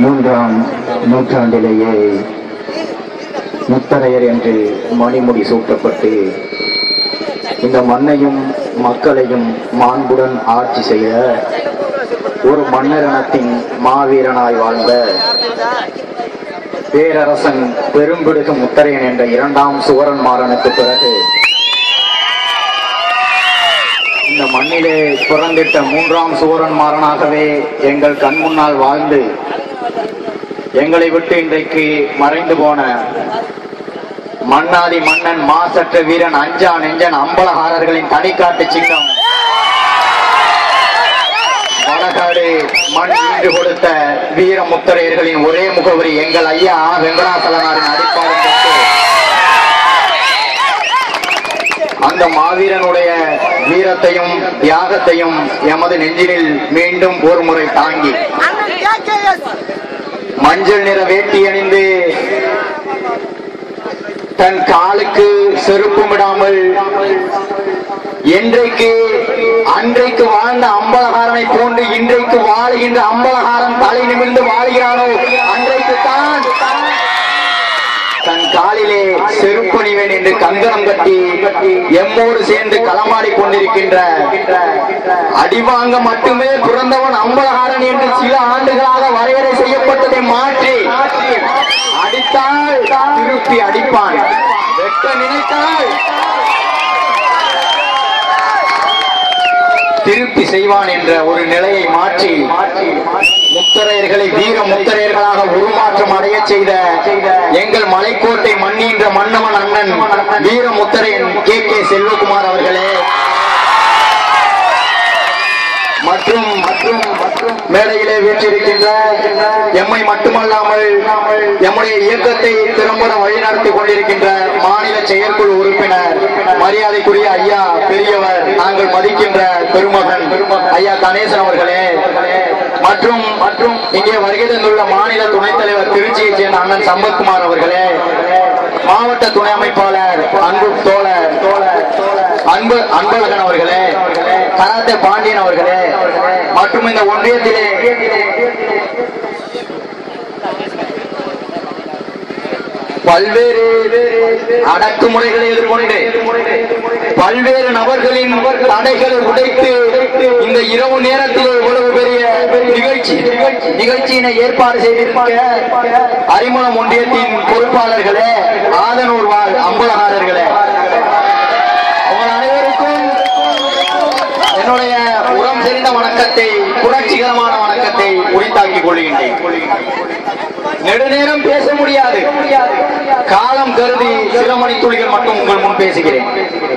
மூன்றாம் நூற்றாண்டிலேயே முத்தரையர் என்று மணிமுடி சூட்டப்பட்டு இந்த மண்ணையும் மக்களையும் மாண்புடன் ஆட்சி செய்த ஒரு மன்னரினத்தின் மாவீரனாய் வாழ்ந்த பேரரசன் பெரும்பிடுகு முத்தரையன் என்ற இரண்டாம் சுவரன் மாறனுக்கு பிறகு இந்த மண்ணிலே பிறந்திட்ட மூன்றாம் சுவரன் மாறனாகவே எங்கள் கண் முன்னால் வாழ்ந்து எங்களை விட்டு இன்றைக்கு மறைந்து போன மன்னாதி மன்னன் மாசற்ற வீரன் அஞ்சா நெஞ்சன் அம்பலகாரர்களின் தனிக்காட்டு சின்னம் வடகாடு மண் ஈண்டு கொடுத்த வீர முத்தரையர்களின் ஒரே முகவரி எங்கள் ஐயா வெங்கடாசலனாரின் அடிப்பாளம் பெற்று அந்த மாவீரனுடைய வீரத்தையும் தியாகத்தையும் எமது நெஞ்சினில் மீண்டும் ஒரு முறை தாங்கி மஞ்சள் நிற வேட்டி அணிந்து தன் காலுக்கு செருப்புமிடாமல் என்றைக்கு அன்றைக்கு வாழ்ந்த அம்பலகாரனை போன்று இன்றைக்கு வாழுகின்ற அம்பலகாரன் தலை நிமிர்ந்து வாழ்கிறானோ அன்றைக்கு தான் தன் காலிலே செருப்பணிவேன் என்று கங்கணம் கட்டி எம்மோடு சேர்ந்து களமாடி கொண்டிருக்கின்ற அடிவாங்க மட்டுமே பிறந்தவன் அம்பலகாரன் என்று சில ஆண்டுகளாக வரையறை செய்யப்பட்டதை மாற்றி அடித்தால் திருப்பி அடிப்பான் வெட்ட நினைத்தால் திருப்பி செய்வான் என்ற ஒரு நிலையை மாற்றி முத்தரையர்களை வீர முத்தரையர்களாக உருமாற்றம் அடைய செய்த எங்கள் மலைக்கோட்டை மன்னின்ற மன்னவன் அண்ணன் வீர முத்தரையன் கே கே செல்வகுமார் அவர்களே மற்றும் மற்றும் மற்றும் மேடையிலே வீற்றிருக்கின்ற எம்மை மட்டுமல்லாமல் எம்முடைய இயக்கத்தை திறம்பட வழிநடத்தி கொண்டிருக்கின்ற மாநில செயற்குழு உறுப்பினர் மரியாதைக்குரிய ஐயா பெரியவர் நாங்கள் மதிக்கின்ற பெருமகன் ஐயா கணேசன் அவர்களே மற்றும் மற்றும் இங்கே வருகை தந்துள்ள மாநில துணைத் தலைவர் திருச்சியைச் சேர்ந்த அண்ணன் சம்பத்குமார் அவர்களே மாவட்ட துணை அமைப்பாளர் அன்பு தோழர் அன்பு அன்பழகன் அவர்களே கராத்தே பாண்டியன் அவர்களே மற்றும் இந்த ஒன்றியத்திலே பல்வேறு அடக்குமுறைகளை எதிர்கொண்டு பல்வேறு நபர்களின் தடைகளை உடைத்து இந்த இரவு நேரத்தில் இவ்வளவு பெரிய நிகழ்ச்சி நிகழ்ச்சியினை ஏற்பாடு செய்திருக்க அறிமுகம் ஒன்றியத்தின் பொறுப்பாளர்களே ஆதனூர் வாழ் அம்பலகாரர்களே உங்கள் அனைவருக்கும் என்னுடைய உரம் தெரிந்த வணக்கத்தை புரட்சிகரமான வணக்கத்தை உரித்தாக்கிக் கொள்கின்றேன் நெடுநேரம் பேச முடியாது காலம் கருதி சில மணித்துளிகள் மட்டும் உங்கள் முன் பேசுகிறேன்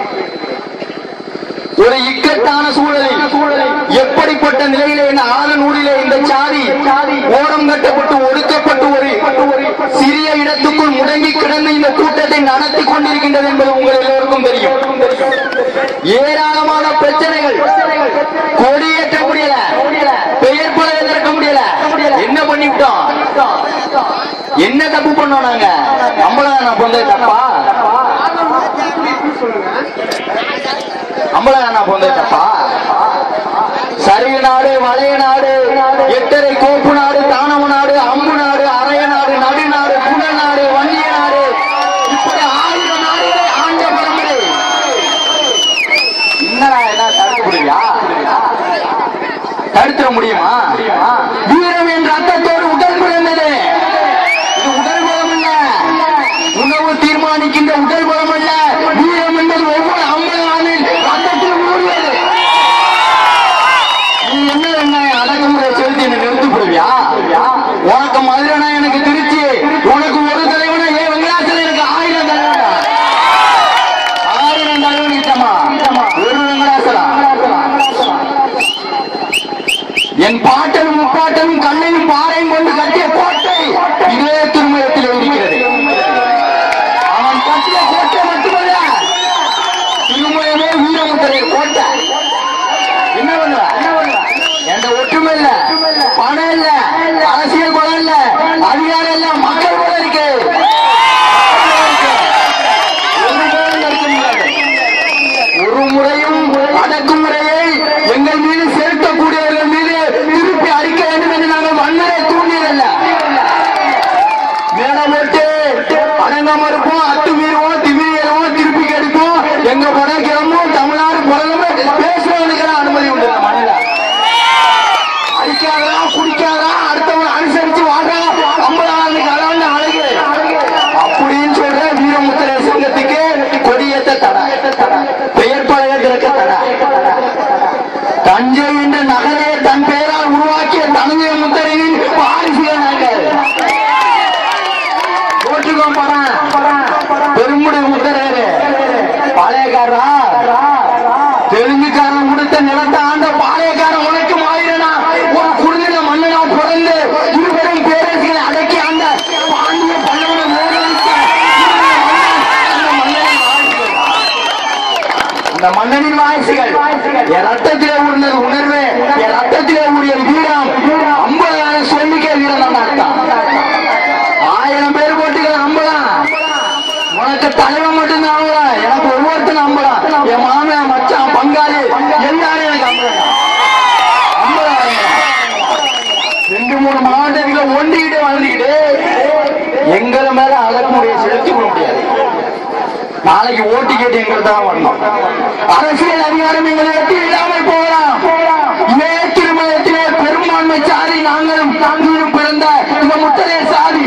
ஒரு இக்கட்டான சூழலில் எப்படிப்பட்ட நிலையிலே இந்த ஆதனூரிலே இந்த சாதி ஓரம் கட்டப்பட்டு ஒடுக்கப்பட்டு ஒரு சிறிய இடத்துக்குள் முடங்கி கிடந்த இந்த கூட்டத்தை நடத்தி கொண்டிருக்கின்றது என்பது உங்கள் எல்லோருக்கும் தெரியும் ஏராளமான பிரச்சனைகள் கொடியேற்ற முடியல பெயர் பலகை திறக்க முடியல என்ன பண்ணிவிட்டோம் என்ன தப்பு பண்ணோம் நாங்க நம்மள நான் பொந்தது தப்பா நம்மள நான் பொந்தது தப்பா சரிய நாடு வளைய நாடு எட்டரை கோப்பு நாடு தானவ நாடு அம்பு நாடு அரைய நாடு நடுநாடு புனல் நாடு வன்னிய நாடு இப்படி ஆயிரம் நாடுகளை ஆண்ட பரம்பரை என்னடா என்ன தடுக்க முடியா தடுத்துட முடியுமா வீரம் என்ற அர்த்தத்தோடு உடல் பிறந்தது இது உடல் பலம் இல்ல உணவு தீர்மானிக்கின்ற உடல் பலம் அல்ல வீரம் என்பது ஒவ்வொரு அம்பலானின் ரத்தத்தில் ஊறுவது நீ என்ன என்ன அடக்குமுறை செலுத்தி என்ன நிறுத்தி போடுவியா எங்க படம் கிளம்பும் தமிழ்நாடு பிறகுமே பேசுறவனுக்கு அனுமதி உண்டு இந்த மண்ணில அடிக்காதா குடிக்காதா அடுத்தவன் அனுசரிச்சு வாடா ஐம்பதாயிரம் கலந்து அழகு அப்படின்னு சொல்ற வீரமுத்திர சிங்கத்துக்கு கொடியேத்த தடை பெயர் பழைய திறக்க தடை தஞ்சை என்ற நகரை தன் பெயரால் உருவாக்கிய தனஞ்சய முத்தரையின் வாரிசுகள் நாங்கள் போட்டுக்கோ படம் பெருமுடி முத்தரேரு பாளையக்காரா தெலுங்குக்காரன் கொடுத்த நிலத்தை ஆண்ட பாளையக்காரன் உனக்கு மாறினா ஒரு குறுநில மன்னனா பிறந்து இருவரும் பேரரசுகளை அடக்கி ஆண்ட பாண்டிய பல்லவன மோகனித்த அந்த மன்னனின் வாரிசுகள். அந்த மன்னனின் வாரிசுகள் என் ரத்தத்திலே ஊர்ந்தது உணர்வு என் ரத்தத்திலே ஊறியது வீரம் ஐம்பதாயிரம் சொல்லிக்கே வீரம் தான் அர்த்தம் ஆயிரம் பேர் போட்டுக்கலாம் அம்பலாம் உனக்கு தலைவன் மட்டும்தான் அம்பலாம் எனக்கு ஒவ்வொருத்தனும் அம்பலாம் என் மாமன் மச்சான் பங்காளி எல்லாரும் எனக்கு அம்பலாம் அம்பலாம் ரெண்டு மூணு மாவட்டத்துல ஒண்டிக்கிட்டு வாழ்ந்துக்கிட்டு எங்களை மேல அடக்குமுறையை செலுத்தி விட முடியாது நாளைக்கு ஓட்டு கேட்டு எங்களுக்கு தான் வரணும் அரசியல் அதிகாரம் எங்களுக்கு இல்லாமல் போகலாம் இதே திருமணத்திலே பெரும்பான்மை சாதி நாங்களும் நாங்களும் பிறந்த இந்த முத்தரைய சாதி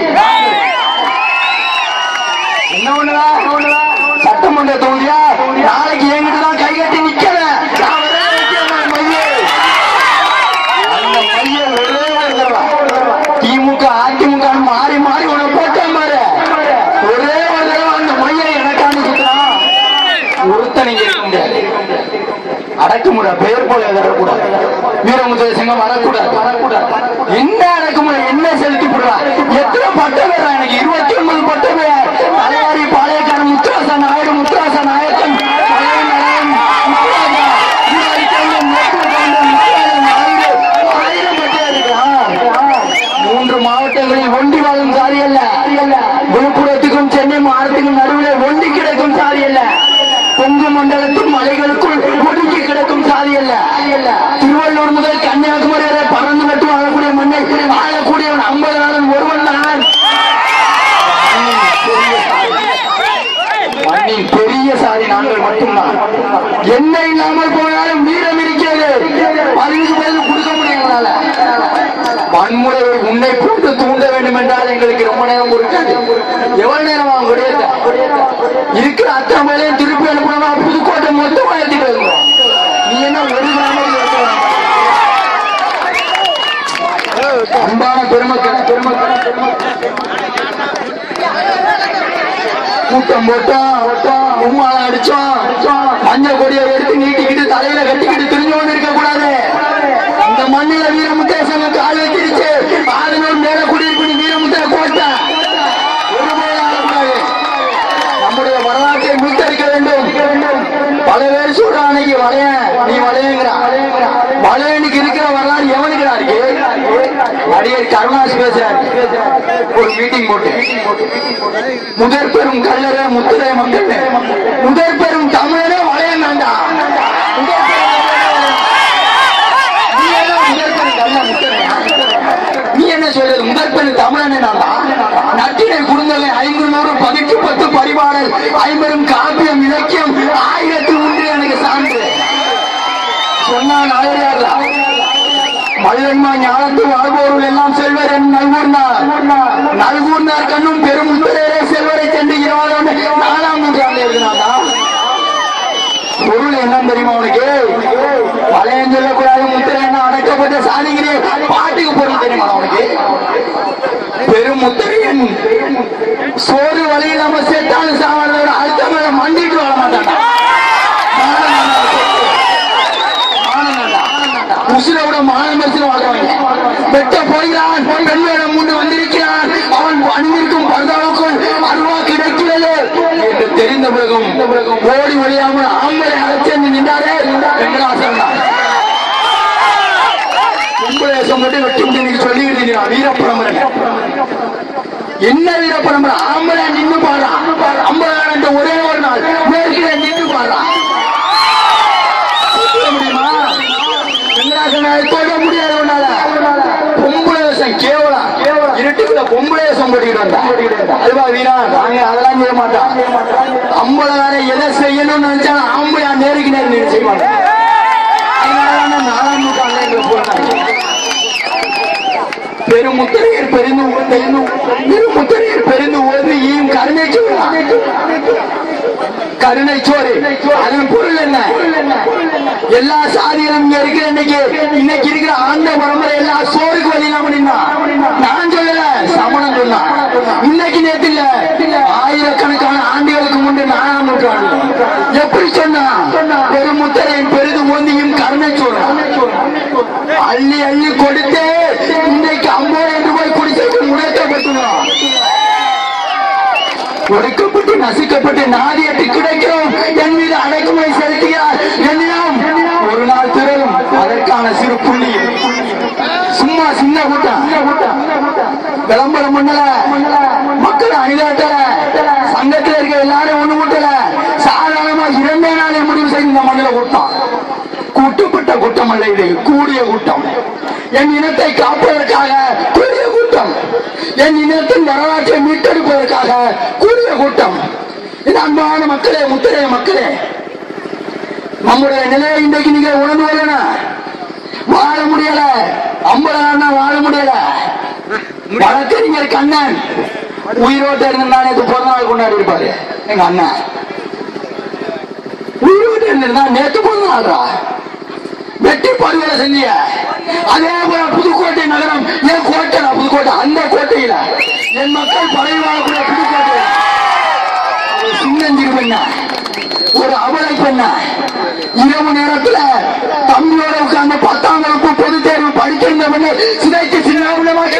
என்ன ஒண்ணுதா சட்டமன்ற தொகுதியா நாளைக்கு என்கிட்ட தான் கை கட்டி நிக்கல நான் ஒரே நிக்கிறேன் மையே. அந்த மைய ஒரே ஒரு தடவை. திமுக அதிமுக மாறி மாறி உன போட்டேன் பாரு ஒரே ஒரு தடவை அந்த மைய எனக்காண்டி சுத்தலாம் ஒருத்தன் இங்க இருக்க முடியாது அடக்குமுறை பெயர் போல வரக்கூடாது வீரமுத்திர சிங்கம் வரக்கூடாது வரக்கூடாது என்ன அடக்குமுறை என்ன செலுத்தி விடுறா எத்தனை பட்டம் வேறா எனக்கு இருபத்தி ஒன்பது பட்டம் பேர் தலைவாரி பாளையக்காரன் முத்துராசா நாயுடு முத்துராசா நாயக்கன் பழைய நலன், முத்துராசா, வீராதி கவுண்டன், மேட்டூர் கவுண்டன், முத்துராசா நாயுடு, ஆயிரம் பட்டம் இருக்கான். மூன்று மாவட்டங்களில் ஒண்டி வாழும் சாதி அல்ல விழுப்புரத்துக்கும் சென்னை மாவட்டத்துக்கும் நடுவில் ஒண்டி கிடக்கும் சாதி அல்ல கொங்கு மண்டலத்தின் மலைகளுக்குள் ஒடுங்கி கிடக்கும் சாதி அல்ல திருவள்ளூர் முதல் கன்னியாகுமரி வரை பறந்து மட்டும் வாழக்கூடிய மண்ணை ஆளக்கூடியவன் ஐம்பதாயிரம் ஒருவன் தான் மண்ணின் பெரிய சாதி நாங்கள் மட்டும்தான் என்ன இல்லாமல் போனாலும் வீரம் இருக்கிறது பதிலுக்கு பதில் கொடுக்க முடியும் எங்களால வன்முறையை உன்னை போட்டு தூண்ட வேண்டும் என்றால் எங்களுக்கு ரொம்ப நேரம் இருக்காது எவ்வளவு நேரம் ஆகும் கொடியேத்த இருக்கிற அத்தனை மேலையும் திருப்பி அனுப்பணும் புதுக்கோட்டை மொத்தமா ஏற்றிட்டு வருவோம் நீ என்ன ஒரு கிராமத்தில் இருக்கிற அன்பான பெருமக்கள் பெருமக்கள் கூட்டம் போட்டோம் உம்மால அடிச்சோம் மஞ்சள் கொடியை எடுத்து நீட்டிக்கிட்டு தலையில கட்டிக்கிட்டு திரிஞ்சு கொண்டு இருக்க கூடாது இந்த மண்ணில வீரமுத்தேசங்க கால் வச்சிருச்சு ஆறுநூறு மேல குடியிருப்பு வீரமுத்திர கோட்டை ஒருபோதும் ஆளக்கூடாது. நம்முடைய வரலாற்றை மீட்டெடுக்க வேண்டும் பல பேர் சொல்றான் அன்னைக்கு வளைய நீ வளையங்கிறான் வளையனுக்கு இருக்கிற வரலாறு எவனுக்குடா இருக்கு நடிகர் கருணாஸ் பேசுறாரு ஒரு மீட்டிங் போட்டு முதற் பெரும் கல்லற முத்துரை மக்கள் முதற் பெரும் தமிழரே வளையம் வேண்டாம் முதற் பெரும் நீ ஏதோ முதற் பெரும் கல்ல முத்துரையா? நீ என்ன சொல்றது முதற் பெரும் தமிழனே நான் நட்டினை குறுந்தலை ஐந்து நூறு பதிட்டு பத்து பரிபாடல் ஐம்பெரும் காப்பியம் இலக்கியம் ஆயிரத்தி ஒன்று எனக்கு சான்று சொன்னான் ஆயிரம் மல்லன்மா ஞானத்து வாழ்வோர்கள் எல்லாம் செல்வர் என் நல்கூர்னார் நல்கூர்னார் கண்ணும் பெரும் முத்திரரே செல்வரை சென்று இருவாதம் நாலாம் நூற்றாண்டு எழுதினாங்க பொருள் என்ன தெரியுமா உனக்கு பழையன் சொல்லக்கூடாது முத்திரை என்ன அடக்கப்பட்ட சாதிக்கிறே பாட்டுக்கு பொருள் தெரியுமா உனக்கு பெரும் முத்திரையன் சோறு வழி இல்லாம செத்தாலும் சாவாத அடுத்த மேல மண்டிட்டு வர மாட்டான்டா உசிரோட மானமரத்தில் வாழ்றவங்க வெட்ட போகிறான் பெண்ணிடம் முண்டு வந்திருக்கிறான் அவன் அணிந்திருக்கும் பர்தாவுக்குள் அருவா கிடைக்கிறது என்று தெரிந்த பிறகும் ஓடி ஒழியாமல் ஆம்பளை அழைச்சென்று நின்றாரே வெங்கடாசன் தான் கும்பலேசம் மட்டும் வெட்டி விட்டு நீங்க சொல்லிக்கிட்டு வீரப்பரம்பரை என்ன வீரப்பரம்பரை ஆம்பளை நின்று பாடுறான் ஐம்பதாயிரம் ஒரே ஒரு நாள் மேற்கிலே நின்று பாடுறான் சொல்ல முடியுமா வெங்கடாசனால தொட முடியாது உன்னால பொம்பளை வேஷம் கேவலம் இருட்டுக்குள்ள பொம்பளை வேஷம் போட்டுக்கிட்டு வந்தா அதுவா வீரா நாங்க அதெல்லாம் செய்ய மாட்டோம் ஐம்பதாயிரம் எதை செய்யணும்னு நினைச்சாலும் ஆம்பளை நேருக்கு நேரம் நீங்க செய்ய மாட்டோம் அதனாலதான் நாலாம் நூற்றாண்டு எங்களை போட்டாங்க பெருமுத்திரையர் பெருந்து பெருந்து பெருமுத்திரையர் பெருந்து ஓது ஈயும் கருணை சோறு கருணை சோறு அதன் பொருள் என்ன எல்லா சாதிகளும் இங்க இருக்கிற இன்னைக்கு இன்னைக்கு இருக்கிற ஆண்ட பரம்பரை எல்லா சோறுக்கு வழி இல்லாம நின்னா நான் சொல்லல சமணம் சொன்னான் இன்னைக்கு நேத்து இல்ல ஆயிரக்கணக்கான ஆண்டுகளுக்கு முன்பு நாலாம் நூற்றாண்டு எப்படி சொன்னா பெருமுத்திரையின் பெரிது ஓந்தியும் கருணை சோறு அள்ளி அள்ளி கொடுத்து இன்றைக்கு ஐம்பதாயிரம் ரூபாய் குடிசைக்கு முடக்கப்பட்டுள்ளோம் ஒடுக்கப்பட்டு நசுக்கப்பட்டு நாதியட்டு கிடைக்கிறோம் என் மீது அடக்குமுறை செலுத்துகிறார் என்னிடம் ஒரு நாள் திறரும் அதற்கான சிறு புள்ளி சும்மா சின்ன கூட்டம் விளம்பரம் பண்ணல மக்கள் அணிதாட்டல சங்கத்தில் இருக்க எல்லாரும் ஒண்ணு முட்டல சாதாரணமா இரண்டே நாளே முடிவு செய்து இந்த மண்ணில கூட்டம் கூட்டப்பட்ட கூட்டம் அல்ல இது கூடிய கூட்டம் என் இனத்தை காப்பதற்காக கூடிய கூட்டம் என் இனத்தின் வரலாற்றை மீட்டெடுப்பதற்காக கூடிய கூட்டம் இந்த அன்பான மக்களே முத்திரைய மக்களே நம்முடைய நிலையை இன்றைக்கு நீங்க உணர்ந்து கொள்ளன வாழ முடியல ஐம்பதாயிரம் வாழ முடியல வழக்கறிஞர் கண்ணன் உயிரோட்ட இருந்தா நேற்று பிறந்த நாள் கொண்டாடி இருப்பாரு எங்க அண்ணன் உயிரோட்ட இருந்திருந்தா நேற்று பிறந்த நாள்ரா வெட்டி படுகொலை செஞ்சிய அதே போல புதுக்கோட்டை நகரம் என் கோட்டை புதுக்கோட்டை அந்த கோட்டையில என் மக்கள் பழைய வாழக்கூடிய புதுக்கோட்டை ஒரு சின்னஞ்சிறு பெண்ண ஒரு அவலை பெண்ண இரவு நேரத்துல தம்பியோட உட்கார்ந்து பத்தாம் வகுப்பு பொது தேர்வு படிக்கின்ற பெண்ணை சிதைத்து சின்ன உள்ளமாக்கி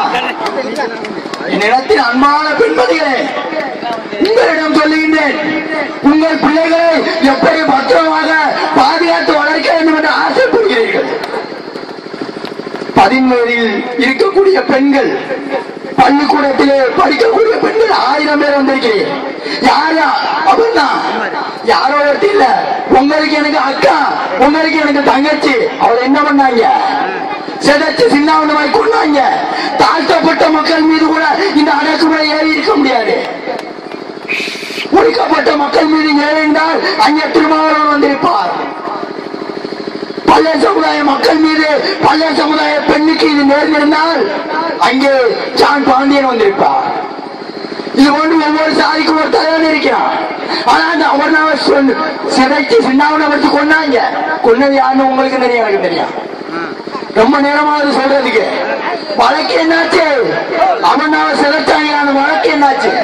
என் இடத்தில் அன்பான பெண்மதிகளே உங்களிடம் சொல்லுகின்றேன் உங்கள் பிள்ளைகளை எப்படி பத்திரமாக பாதுகாத்து வளர்க்க வேண்டும் என்று ஆசைப்படுகிறீர்கள் பதின்வயதில் இருக்கக்கூடிய பெண்கள் பள்ளிக்கூடத்திலே படிக்கக்கூடிய பெண்கள் ஆயிரம் பேர் வந்திருக்கிறீர்கள் யாரா அவர்தான் யாரோ ஒருத்தி இல்ல உங்களுக்கு எனக்கு அக்கா உங்களுக்கு எனக்கு தங்கச்சி அவர் என்ன பண்ணாங்க சிதைச்சு சின்னாவனமாய் கொண்டாங்க தாழ்த்தப்பட்ட மக்கள் மீது கூட இந்த அடக்குமுறை ஏறி இருக்க முடியாது ஒடுக்கப்பட்ட மக்கள் மீது ஏறிந்தால் அங்கே திருமாவளவன் வந்திருப்பார் பழைய சமுதாய மக்கள் மீது பழைய சமுதாய பெண்ணுக்கு இது நேர்ந்திருந்தால் அங்கே ஜான் பாண்டியன் வந்திருப்பார் இது கொண்டு ஒவ்வொரு சாதிக்கும் ஒரு தலைவன் இருக்கிறான் ஆனா அந்த அவர்னாவை சொல்லு சிதைச்சு சின்னாவனை வச்சு கொண்டாங்க கொன்னது யாருன்னு உங்களுக்கு தெரியும் எனக்கு தெரியும் ரொம்ப நேரமாவது சொல்றதுக்கு வழக்கு என்னாச்சு அவனாவை சிதைச்சாங்க அந்த வழக்கு என்னாச்சு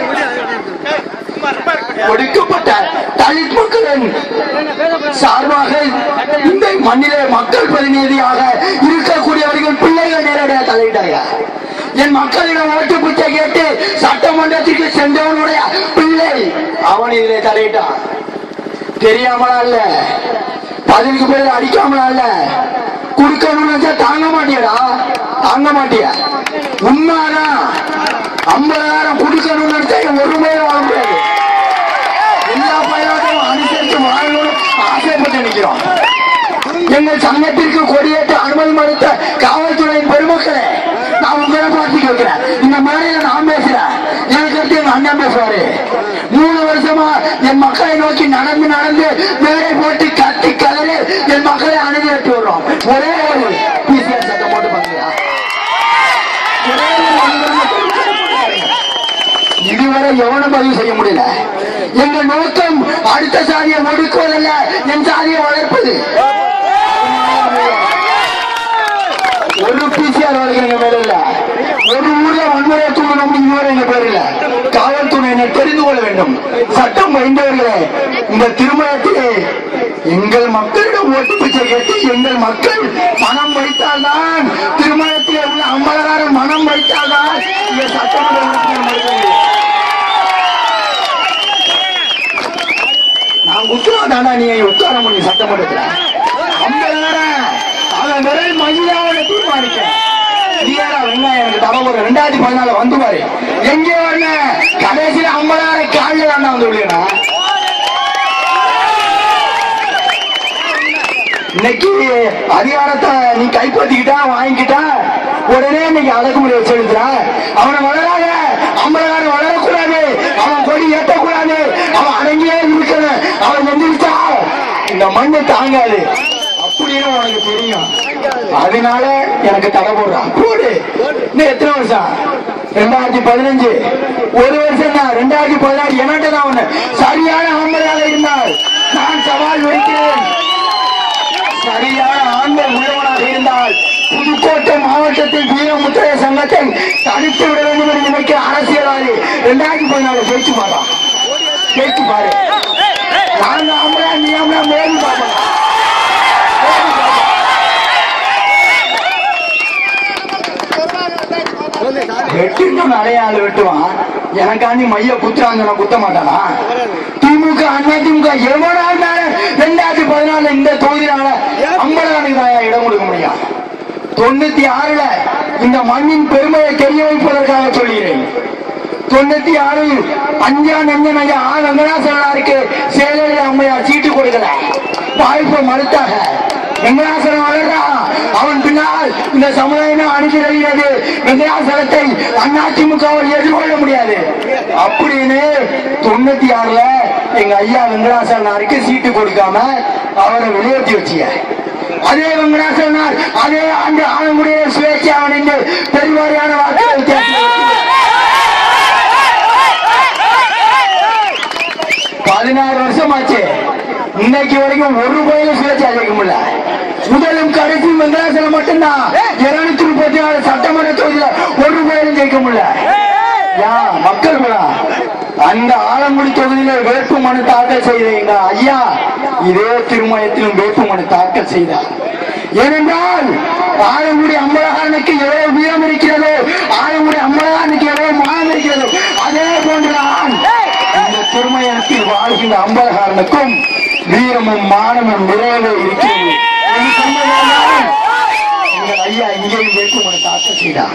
ஒடுக்கப்பட்ட தலித் மக்களின் சார்பாக இந்த மண்ணிலே மக்கள் பிரதிநிதியாக இருக்கக்கூடியவர்கள் பிள்ளைகள் நேரடியாக தலையிட்டாங்க என் மக்களிடம் ஓட்டு பிச்சை கேட்டு சட்டமன்றத்திற்கு சென்றவனுடைய பிள்ளை அவன் இதிலே தலையிட்டான் தெரியாமலா இல்ல பதிலுக்கு பேர் அடிக்காமலா இல்ல குடுக்கணும்னு நினைச்சா தாங்க மாட்டியடா தாங்க மாட்டிய உண்மைதான் ஐம்பதாயிரம் குடுக்கணும்னு நினைச்சா இங்க ஒரு மேல வாங்க முடியாது எல்லா பயனாத்தையும் அனுசரித்து வாழணும்னு ஆசைப்பட்டு நிற்கிறோம் எங்கள் சங்கத்திற்கு கொடியேற்ற அனுமதி மறுத்த காவல்துறையின் பெருமக்களே நான் உங்களை பார்த்து கேட்கிறேன் இந்த மேடையில நான் பேசுறேன் எனக்கு அடுத்து எங்க அண்ணன் பேசுவாரு மூணு வருஷமா என் மக்களை நோக்கி நடந்து நடந்து மேடை போட்டு கத்தி கலரு என் மக்களை அணுகி வர்றோம் ஒரே ஒரு பிசிஆர் சட்டம் போட்டு பாருங்க ஒரே ஒரு மனிதன் மட்டும் இதுவரை எவனும் பதிவு செய்ய முடியல எங்கள் நோக்கம் அடுத்த சாதியை ஒடுக்குவதல்ல என் சாதியை வளர்ப்பது ஒரு பிசிஆர் வரைக்கும் எங்க மேல இல்ல ஒரு ஊர்ல வன்முறையை தூண்டணும் இதுவரை எங்க பேர் இல்ல காவல்துறையினை தெரிந்து கொள்ள வேண்டும் சட்டம் வைந்தவர்களே இந்த திருமணத்திலே எங்கள் மக்களிடம் ஓட்டு பிச்சை கேட்டு எங்கள் மக்கள் மனம் வைத்தால்தான் திருமணத்திலே உள்ள ஐம்பதாயிரம் மனம் வைத்தால்தான் இந்த சட்டமன்ற உறுப்பினர் மறுக்க முடியும். நான் உத்தரவாதானா நீ உட்கார முடியும் சட்டமன்றத்துல ஐம்பதாயிரம் அவன் விரல் மகிழாவோட தீர்மானிக்க நீயாடா வெங்காயம் எனக்கு தர ஒரு ரெண்டாயிரத்தி பதினாலு வந்து பாரு எங்கே வரல கடைசியில ஐம்பதாயிரம் காலில் வேண்டாம் வந்து விடுறா இன்னைக்கு அதிகாரத்தை நீ கைப்பற்றிக்கிட்டா வாங்கிக்கிட்டா உடனே இன்னைக்கு அடக்குமுறை வச்சிருக்கிறான் அவனை வளராத அம்பலகாரன் வளரக்கூடாது அவன் கொடி ஏற்றக்கூடாது அவன் அடங்கியே இருக்கணும் அவன் எந்திரிச்சா இந்த மண்ணு தாங்காது அப்படின்னு உனக்கு தெரியும் அதனால எனக்கு தடை போடுறான் போடு இன்னும் எத்தனை வருஷம் ரெண்டாயிரத்தி பதினஞ்சு ஒரு வருஷம் தான் ரெண்டாயிரத்தி பதினாறு என்கிட்ட தான் ஒண்ணு சரியான ஆம்பளையாக இருந்தால் நான் சவால் வைக்கிறேன் சரியான ஆண்கள் உள்ளவனாக இருந்தால் புதுக்கோட்டை மாவட்டத்தில் வீரமுத்திரை சங்கத்தை தடுத்து விட வேண்டும் என்று நினைக்கிற அரசியல்வாதி ரெண்டாயிரத்தி பதினாலு ஜெயிச்சு பாரு ஜெயிச்சு பாரு நாங்க ஆம்பளை நீ ஆம்பளை மோதி பார்ப்போம் வெட்டுன்னு நிறைய ஆள் வெட்டுவான் எனக்காண்டி மைய குத்துறாங்க குத்த மாட்டானா திமுக அண்ணா திமுக எவனா இருந்தாலும் ரெண்டாயிரத்தி பதினாலு இந்த தொகுதினால அம்பலகானுக்கு தான் இடம் கொடுக்க முடியும் தொண்ணூத்தி ஆறுல இந்த மண்ணின் பெருமையை தெரிய வைப்பதற்காக சொல்கிறேன் தொண்ணூத்தி ஆறில் அஞ்சா நஞ்சன் ஐயா ஆ வெங்கடாசனாருக்கு சேலையில அம்மையார் சீட்டு கொடுக்கல வாய்ப்பை மறுத்தாக வெங்கடாசனம் வளர்றான் அவன் பின்னால் இந்த சமுதாயமே அணுகி வருகிறது வெங்கடாசனத்தை அதிமுகவால் எதிர்கொள்ள முடியாது அப்படின்னு தொண்ணூத்தி ஆறுல எங்க ஐயா வெங்கடாசனாருக்கு சீட்டு கொடுக்காம அவரை வெளியேற்றி வச்சிய அதே வெங்கடாசனார் அதே ஆண்டு ஆளுடைய சுயேட்சை அவன் என்று பெருவாரியான வாக்குகள் வித்தியாசம் பதினாறு வருஷம் ஆச்சு இன்னைக்கு வரைக்கும் ஒரு கோயில சுயேட்சை ஜெயிக்க முடியல முதலும் கடைசி வெங்கடாசலம் மட்டும்தான் இருநூத்தி முப்பத்தி நாலு சட்டமன்ற தொகுதியில ஒரு கோயிலும் ஜெயிக்க முடியல யா மக்கள் கூட அந்த ஆலங்குடி தொகுதியில வேட்பு மனு தாக்கல் செய்த எங்க ஐயா இதே திருமயத்திலும் வேட்பு மனு தாக்கல் செய்தார் ஏனென்றால் ஆலங்குடி அம்பலகாரனுக்கு எவ்வளவு வீரம் இருக்கிறதோ ஆலங்குடி அம்பலகாரனுக்கு எவ்வளவு மானம் இருக்கிறதோ அதே போன்றுதான் இந்த திருமயத்தில் வாழ்கின்ற அம்பலகாரனுக்கும் வீரமும் மானமும் நிறையவே இருக்கிறது என்று சொன்னதால் எங்கள் ஐயா இங்கேயும் வேட்புமனு தாக்கல் செய்தார்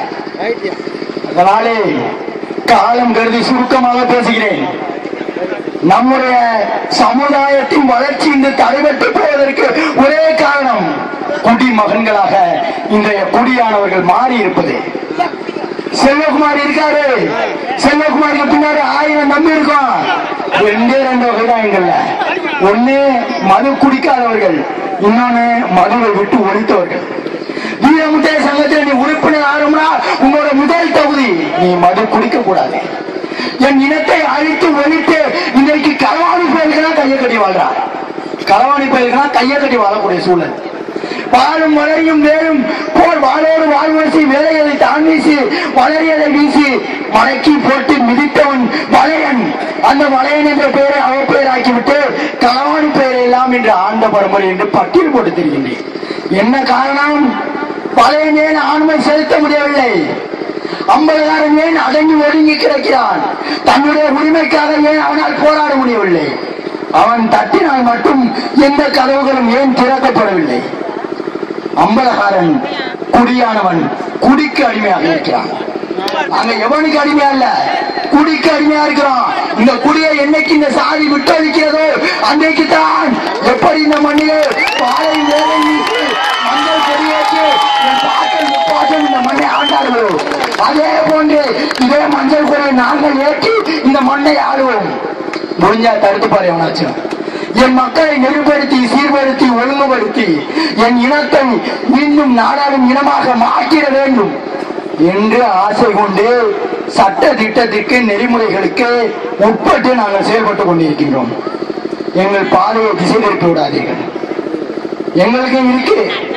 அதனாலே காலம் கருதி சுருக்கமாக பேசுகிறேன் நம்முடைய சமுதாயத்தின் வளர்ச்சி இன்று தடைபட்டு போவதற்கு ஒரே காரணம் குடிமகன்களாக இன்றைய குடியானவர்கள் மாறி இருப்பது செல்வகுமார் இருக்காரு செல்வகுமாருக்கு பின்னாடி ஆயிரம் நம்பி இருக்கோம் ரெண்டே ரெண்டு வகை தான் எங்கள்ல ஒண்ணு மது குடிக்காதவர்கள் இன்னொன்னு மதுவை விட்டு ஒழித்தவர்கள் வீரமுட்டை சங்கத்தில் நீ உறுப்பினர் ஆகும்னா உங்களோட முதல் தகுதி நீ மது குடிக்க கூடாது என் இனத்தை அழித்து ஒழித்து இன்றைக்கு களவாணி பயிர்களாம் கையை கட்டி வாழ்றார் களவாணி பயிர்களாம் கையை கட்டி வாழக்கூடிய சூழல் வாழும் வளரையும் வேறும் போல் வாழோடு வாழ்வரசி வேலைகளை தான் வீசி வளரியதை வீசி மடக்கி போட்டு மிதித்தவன் வளையன் அந்த வளையன் என்ற பெயரை அவ பெயராக்கிவிட்டு களவாணி பெயரை எல்லாம் என்று ஆண்ட பரம்பரை என்று பட்டியல் போட்டு தெரிகின்றேன் என்ன காரணம் வளையன் ஏன் ஆண்மை செலுத்த முடியவில்லை அம்பலகாரன் ஏன் அடங்கி ஒடுங்கி கிடக்கிறான் தன்னுடைய உரிமைக்காக ஏன் அவனால் போராட முடியவில்லை அவன் தட்டினால் மட்டும் எந்த கதவுகளும் ஏன் திறக்கப்படவில்லை அம்பலகாரன் குடியானவன் குடிக்கு அடிமையாக இருக்கிறான் அங்க எவனுக்கு அடிமையா இல்ல குடிக்கு அடிமையா இருக்கிறான் இந்த குடியை என்னைக்கு இந்த சாதி விட்டொழிக்கிறதோ அன்றைக்கு தான் எப்படி இந்த மண்ணிலே பாலை வேலை வீசி மஞ்சள் கொடியேற்று என் பாட்டன் முப்பாட்டன் இந்த மண்ணை ஆண்டார்களோ அதே போன்று இதே மஞ்சள் கொடியை நாங்கள் ஏற்றி இந்த மண்ணை ஆடுவோம் முடிஞ்சா தடுத்து பாரு எவனாச்சும் என் மக்களை நெருப்படுத்தி சீர்படுத்தி ஒழுங்குபடுத்தி என் இனத்தை மீண்டும் நாடாளும் இனமாக மாற்றிட வேண்டும் என்று ஆசை கொண்டு சட்ட திட்டத்திற்கு நெறிமுறைகளுக்கு உட்பட்டு நாங்கள் செயல்பட்டுக் கொண்டிருக்கின்றோம் எங்கள் பாதையை திசை திருப்பி விடாதீர்கள் எங்களுக்கு இருக்கு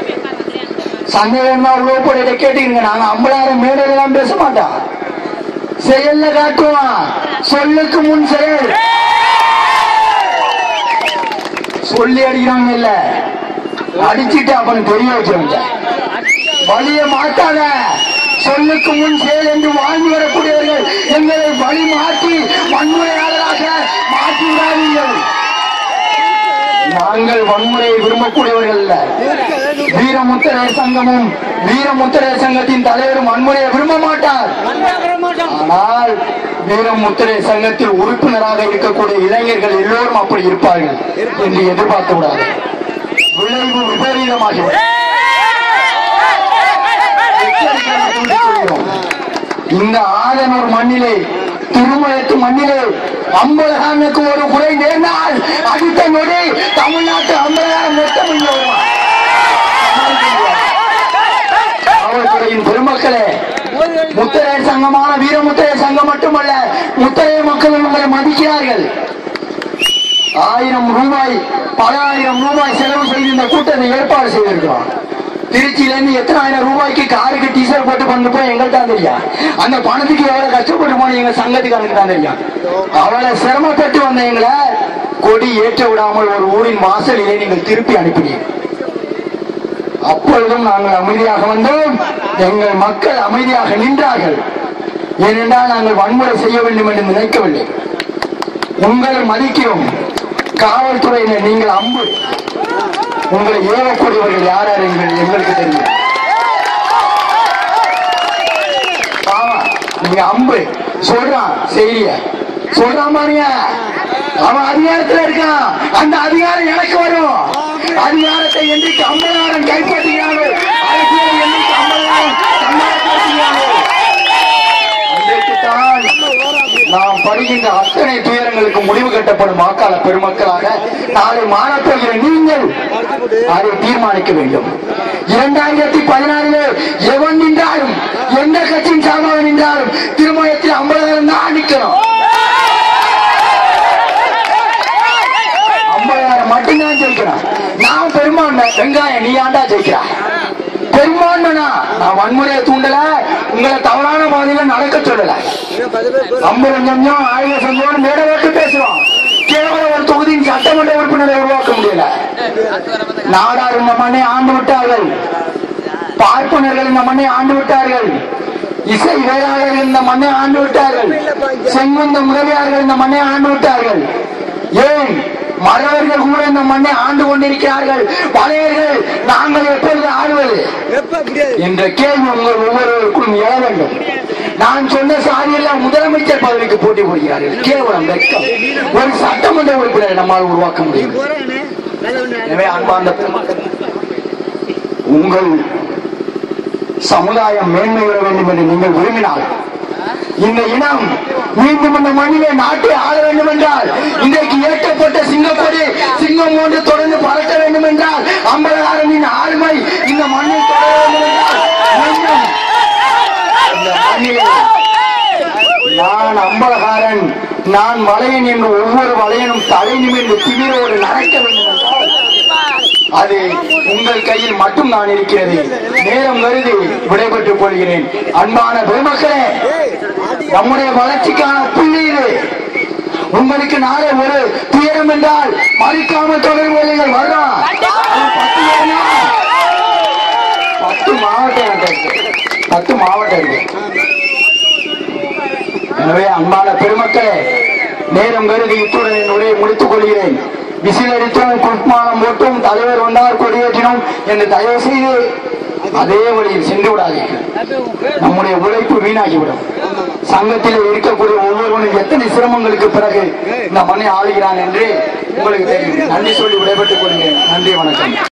சந்தேகமா உழவு போட கேட்டுக்கிறீங்க நாங்க ஐம்பதாயிரம் மேடையெல்லாம் பேச மாட்டோம் செயல்ல காட்டுவோம் சொல்லுக்கு முன் செயல் சொல்லி அடிக்கிறாங்க இல்ல அடிச்சிட்டு அவன் தெரிய வச்சிருந்த வழிய மாட்டாத சொல்லுக்கு முன் செயல் என்று வாழ்ந்து வரக்கூடியவர்கள் எங்களை வழி மாற்றி வன்முறையாளராக மாற்றி விடாதீர்கள் நாங்கள் வன்முறையை விரும்பக்கூடியவர்கள் அல்ல வீரமுத்திரை சங்கமும் வீரமுத்திரை சங்கத்தின் தலைவரும் வன்முறையை விரும்ப மாட்டார் ஆனால் வீரமுத்திரை சங்கத்தில் உறுப்பினராக இருக்கக்கூடிய இளைஞர்கள் எல்லோரும் அப்படி இருப்பார்கள் என்று எதிர்பார்க்க கூடாது விளைவு விபரீதமாகிவிடும் எச்சரிக்கையாக இருக்கிறோம் இந்த ஆதனூர் மண்ணிலே திருமணத்து மண்ணிலே அம்பலகானுக்கு ஒரு குறை நேர்ந்தால் அடுத்த நொடி தமிழ்நாட்டு அம்பலகான் நெட்டம் இங்கே வருவான் காவல்துறையின் பெருமக்களே முத்தரையர் சங்கமான வீரமுத்தரையர் சங்கம் மட்டுமல்ல முத்தரையர் மக்கள் உங்களை மதிக்கிறார்கள் ஆயிரம் ரூபாய் பல ஆயிரம் ரூபாய் செலவு செய்து இந்த கூட்டத்தை ஏற்பாடு செய்திருக்கிறோம் திருச்சியில இருந்து எத்தனை ஆயிரம் ரூபாய்க்கு காருக்கு டீசல் போட்டு வந்து போய் எங்களுக்கு தான் தெரியும் அந்த பணத்துக்கு எவ்வளவு கஷ்டப்பட்டு போன எங்க சங்கத்துக்காரனுக்கு தான் தெரியும் அவ்வளவு சிரமப்பட்டு வந்த எங்களை கொடி ஏற்ற விடாமல் ஒரு ஊரின் வாசலிலே நீங்கள் திருப்பி அனுப்பினீங்க அப்பொழுதும் நாங்கள் அமைதியாக வந்தோம் எங்கள் மக்கள் அமைதியாக நின்றார்கள் ஏனென்றால் நாங்கள் வன்முறை செய்ய வேண்டும் என்று நினைக்கவில்லை உங்களை மதிக்கிறோம் காவல்துறையினர் நீங்கள் அம்பு உங்களை ஏவக்கூடியவர்கள் யார் யார் எங்கள் எங்களுக்கு தெரியும் ஆமா நீங்க அம்பு சொல்றான் செய்திய சொல்றான் பாருங்க அவன் அதிகாரத்துல இருக்கான் அந்த அதிகாரம் எனக்கு வரும் அதிகாரத்தை என்றைக்கு அம்பலாரம் கைப்பற்றுகிறார்கள் அரசியல் என்றைக்கு அம்பலாரம் தன்னாட்சியாக்குகிறார்கள் அன்றைக்குத்தான் நாம் படுகின்ற அத்தனை துயரங்களுக்கு முடிவு கட்டப்படும் வாக்காள பெருமக்களாக நாளை மாறப்போகிற நீங்கள் அதை தீர்மானிக்க வேண்டும் இரண்டாயிரத்தி பதினாறிலே எவன் நின்றாலும் எந்த கட்சியின் சார்பாக நின்றாலும் திருமணத்தில் ஐம்பதாயிரம் தான் நிற்கணும் ஐம்பதாயிரம் மட்டும்தான் ஜெயிக்கிறான் நான் பெரும்பான்மை வெங்காயம் நீ ஆண்டா ஜெயிக்கிறா பெரும்பான்மைனா நான் வன்முறையை தூண்டல உங்களை தவறான பாதையில நடக்க சொல்லல ஐம்பது கொஞ்சம் ஆயிரம் செஞ்சோம் மேட வைத்து பேசுறோம் கேவலம் ஒரு தொகுதியின் சட்டமன்ற உறுப்பினரை உருவாக்க முடியல நாடார் இந்த மண்ணை ஆண்டு விட்டார்கள் பார்ப்பனர்கள் இந்த மண்ணை ஆண்டு விட்டார்கள் இசை வேளாளர்கள் இந்த மண்ணை ஆண்டு விட்டார்கள் செங்குந்த முரவியார்கள் இந்த மண்ணை ஆண்டு விட்டார்கள் ஏன் மறவர்கள் கூட இந்த மண்ணை ஆண்டு கொண்டிருக்கிறார்கள் பழையர்கள் நாங்கள் எப்பொழுது ஆடுவது என்ற கேள்வி உங்கள் ஒவ்வொருவருக்கும் எழ வேண்டும் நான் சொன்ன சாதியெல்லாம் முதலமைச்சர் பதவிக்கு போட்டி போடுகிறார்கள் கேவலம் வெட்கம் ஒரு சட்டமன்ற உறுப்பினரை நம்மால் உருவாக்க முடியும் எனவே அன்பார்ந்த பெருமக்களே, உங்கள் சமுதாயம் மேன்மை பெற வேண்டும் என்று நீங்கள் விரும்பினால் இந்த இனம் மீண்டும் இந்த மண்ணிலே நாட்டை ஆள வேண்டும் என்றால் இன்றைக்கு ஏற்றப்பட்ட சிங்கப்படி சிங்கம் ஒன்று தொடர்ந்து பறக்க வேண்டும் என்றால் அம்பலகாரனின் ஆளுமை இந்த மண்ணில் தொடர வேண்டும் என்றால் மீண்டும் இந்த மண்ணிலே நான் அம்பலகாரன் நான் வளையன் என்று ஒவ்வொரு வளையனும் தலை நிமிர்ந்து திமிரோடு நடக்க வேண்டும் என்றால் அது உங்கள் கையில் மட்டும் நான் இருக்கிறது நேரம் கருதி விடைபெற்றுக் கொள்கிறேன் அன்பான பெருமக்களே நம்முடைய வளர்ச்சிக்கான புள்ளி இது உங்களுக்கு நாளை ஒரு துயரம் என்றால் மறிக்காமல் தொடர்பு கொள்ளுங்கள் வர்றோம் பத்து பேர்னா, பத்து மாவட்டம் எனக்கு இருக்கு. பத்து மாவட்டம் இருக்கு எனவே அன்பான பெருமக்களே நேரம் கருதி இத்துடன் என் உரையை முடித்துக் கொள்கிறேன் விசிலடித்தோம் குட்மானம் போட்டும் தலைவர் வந்தார் கொடியேற்றினோம் என்று தயவு செய்து அதே வழியில் சென்று விடாதீர்கள் நம்முடைய உழைப்பு வீணாகிவிடும் சங்கத்தில் இருக்கக்கூடிய ஒவ்வொருவனும் எத்தனை சிரமங்களுக்கு பிறகு இந்த மண்ணை ஆளுகிறான் என்று உங்களுக்கு தெரியும் நன்றி சொல்லி விடைபெற்றுக் கொள்கிறேன் நன்றி வணக்கம்